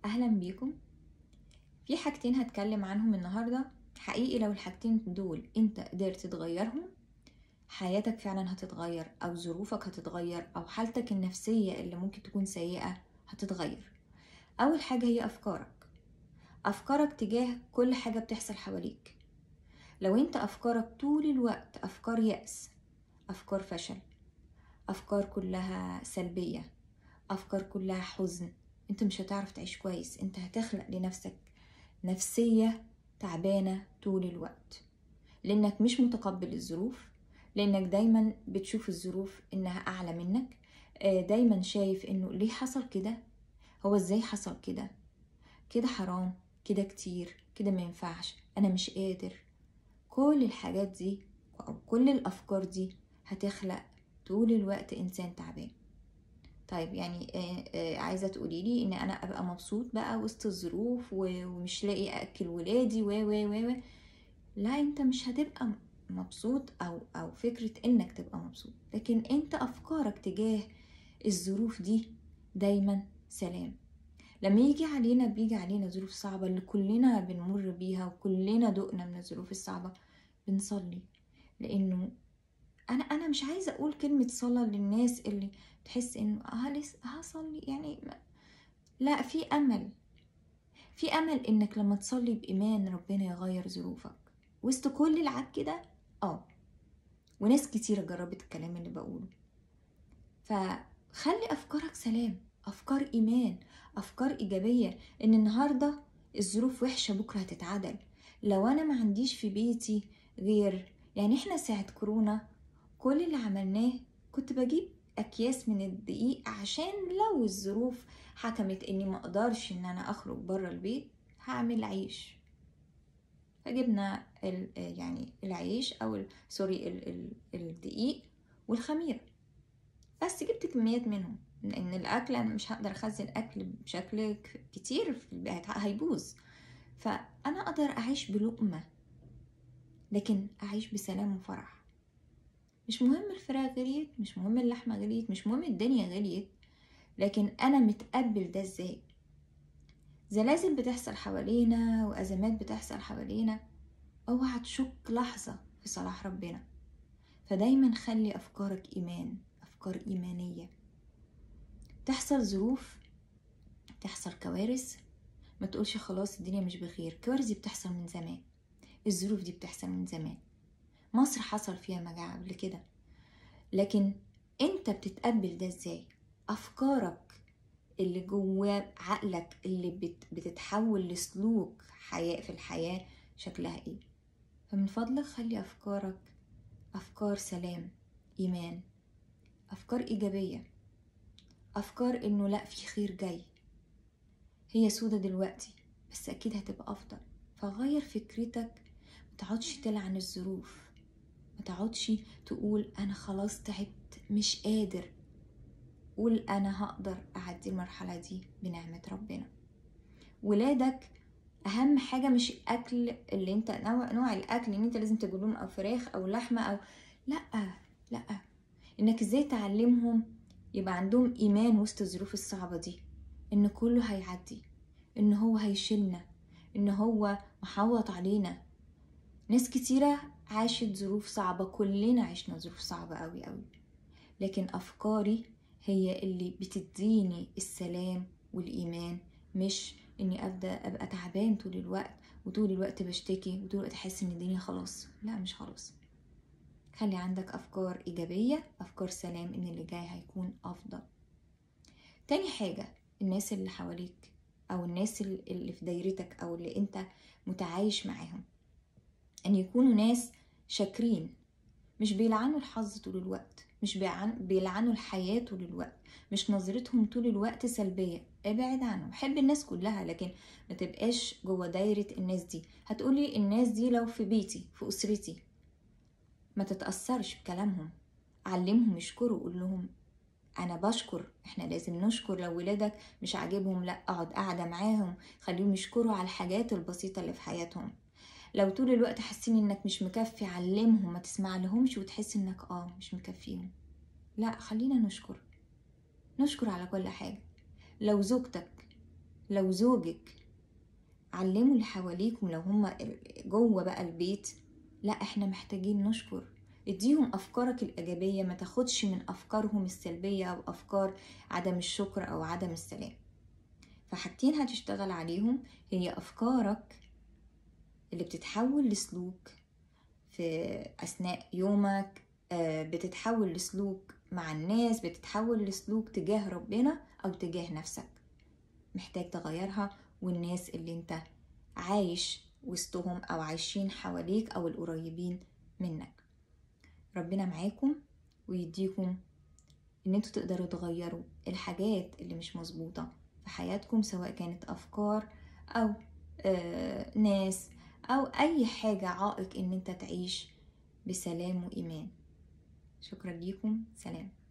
اهلا بيكم في حاجتين هتكلم عنهم النهارده حقيقي لو الحاجتين دول انت قدرت تغيرهم حياتك فعلا هتتغير او ظروفك هتتغير او حالتك النفسيه اللي ممكن تكون سيئه هتتغير اول حاجه هي افكارك افكارك تجاه كل حاجه بتحصل حواليك لو انت افكارك طول الوقت افكار يأس افكار فشل افكار كلها سلبيه افكار كلها حزن انت مش هتعرف تعيش كويس انت هتخلق لنفسك نفسيه تعبانه طول الوقت لانك مش متقبل الظروف لانك دايما بتشوف الظروف انها اعلى منك دايما شايف انه ليه حصل كده هو ازاي حصل كده كده حرام كده كتير كده ما ينفعش انا مش قادر كل الحاجات دي او كل الافكار دي هتخلق طول الوقت انسان تعبان طيب يعني عايزه تقولي لي ان انا ابقى مبسوط بقى وسط الظروف ومش لاقي اكل ولادي و و و لا انت مش هتبقى مبسوط او او فكره انك تبقى مبسوط لكن انت افكارك تجاه الظروف دي دايما سلام لما يجي علينا بيجي علينا ظروف صعبه اللي كلنا بنمر بيها وكلنا دقنا من الظروف الصعبه بنصلي لانه انا انا مش عايزه اقول كلمه صلاه للناس اللي تحس انه هلس هصلي يعني لا في امل في امل انك لما تصلي بايمان ربنا يغير ظروفك وسط كل العك ده اه وناس كتيرة جربت الكلام اللي بقوله فخلي افكارك سلام افكار ايمان افكار ايجابيه ان النهارده الظروف وحشه بكره هتتعدل لو انا ما عنديش في بيتي غير يعني احنا ساعه كورونا كل اللي عملناه كنت بجيب اكياس من الدقيق عشان لو الظروف حكمت اني ما اقدرش ان انا اخرج بره البيت هعمل عيش فجبنا يعني العيش او سوري الدقيق والخميره بس جبت كميات منهم لان الاكل انا مش هقدر اخزن اكل بشكل كتير في البيت هيبوظ فانا اقدر اعيش بلقمه لكن اعيش بسلام وفرح مش مهم الفراخ غليت مش مهم اللحمه غليت مش مهم الدنيا غليت لكن انا متقبل ده ازاي زلازل بتحصل حوالينا وازمات بتحصل حوالينا اوعى تشك لحظه في صلاح ربنا فدايما خلي افكارك ايمان افكار ايمانيه تحصل ظروف تحصل كوارث ما تقولش خلاص الدنيا مش بخير الكوارث دي بتحصل من زمان الظروف دي بتحصل من زمان مصر حصل فيها مجاعة قبل كده لكن انت بتتقبل ده ازاي افكارك اللي جواه عقلك اللي بت بتتحول لسلوك حياة في الحياة شكلها ايه فمن فضلك خلي افكارك افكار سلام ايمان افكار ايجابيه افكار انه لا في خير جاي هي سودة دلوقتي بس اكيد هتبقى افضل فغير فكرتك متقعدش تلعن الظروف متقعدش تقول انا خلاص تعبت مش قادر قول انا هقدر اعدي المرحلة دي بنعمة ربنا ولادك اهم حاجة مش الاكل اللي انت نوع, نوع الاكل ان انت لازم تجيب لهم او فراخ او لحمة او لا لا انك ازاي تعلمهم يبقى عندهم ايمان وسط الظروف الصعبة دي ان كله هيعدي ان هو هيشيلنا ان هو محوط علينا ناس كتيرة عاشت ظروف صعبة كلنا عشنا ظروف صعبة قوي قوي لكن افكاري هي اللي بتديني السلام والايمان مش اني ابدا ابقى تعبان طول الوقت وطول الوقت بشتكي وطول الوقت احس ان الدنيا خلاص لا مش خلاص خلي عندك افكار ايجابيه افكار سلام ان اللي جاي هيكون افضل تاني حاجه الناس اللي حواليك او الناس اللي في دايرتك او اللي انت متعايش معاهم ان يكونوا ناس شاكرين مش بيلعنوا الحظ طول الوقت مش بيلعنوا الحياة طول الوقت مش نظرتهم طول الوقت سلبية ابعد عنهم حب الناس كلها لكن ما تبقاش جوه دايرة الناس دي هتقولي الناس دي لو في بيتي في أسرتي ما تتأثرش بكلامهم علمهم يشكروا قول لهم انا بشكر احنا لازم نشكر لو ولادك مش عاجبهم لا اقعد قاعدة معاهم خليهم يشكروا على الحاجات البسيطة اللي في حياتهم لو طول الوقت حاسين انك مش مكفي علمهم ما تسمع لهمش وتحس انك اه مش مكفيهم لا خلينا نشكر نشكر على كل حاجة لو زوجتك لو زوجك علموا اللي حواليكم لو هما جوه بقى البيت لا احنا محتاجين نشكر اديهم افكارك الايجابيه ما تاخدش من افكارهم السلبيه او افكار عدم الشكر او عدم السلام فحاجتين هتشتغل عليهم هي افكارك اللي بتتحول لسلوك في اثناء يومك بتتحول لسلوك مع الناس بتتحول لسلوك تجاه ربنا او تجاه نفسك محتاج تغيرها والناس اللي انت عايش وسطهم او عايشين حواليك او القريبين منك ربنا معاكم ويديكم ان انتوا تقدروا تغيروا الحاجات اللي مش مظبوطة في حياتكم سواء كانت افكار او آه ناس او اي حاجة عائق ان انت تعيش بسلام وايمان شكرا ليكم سلام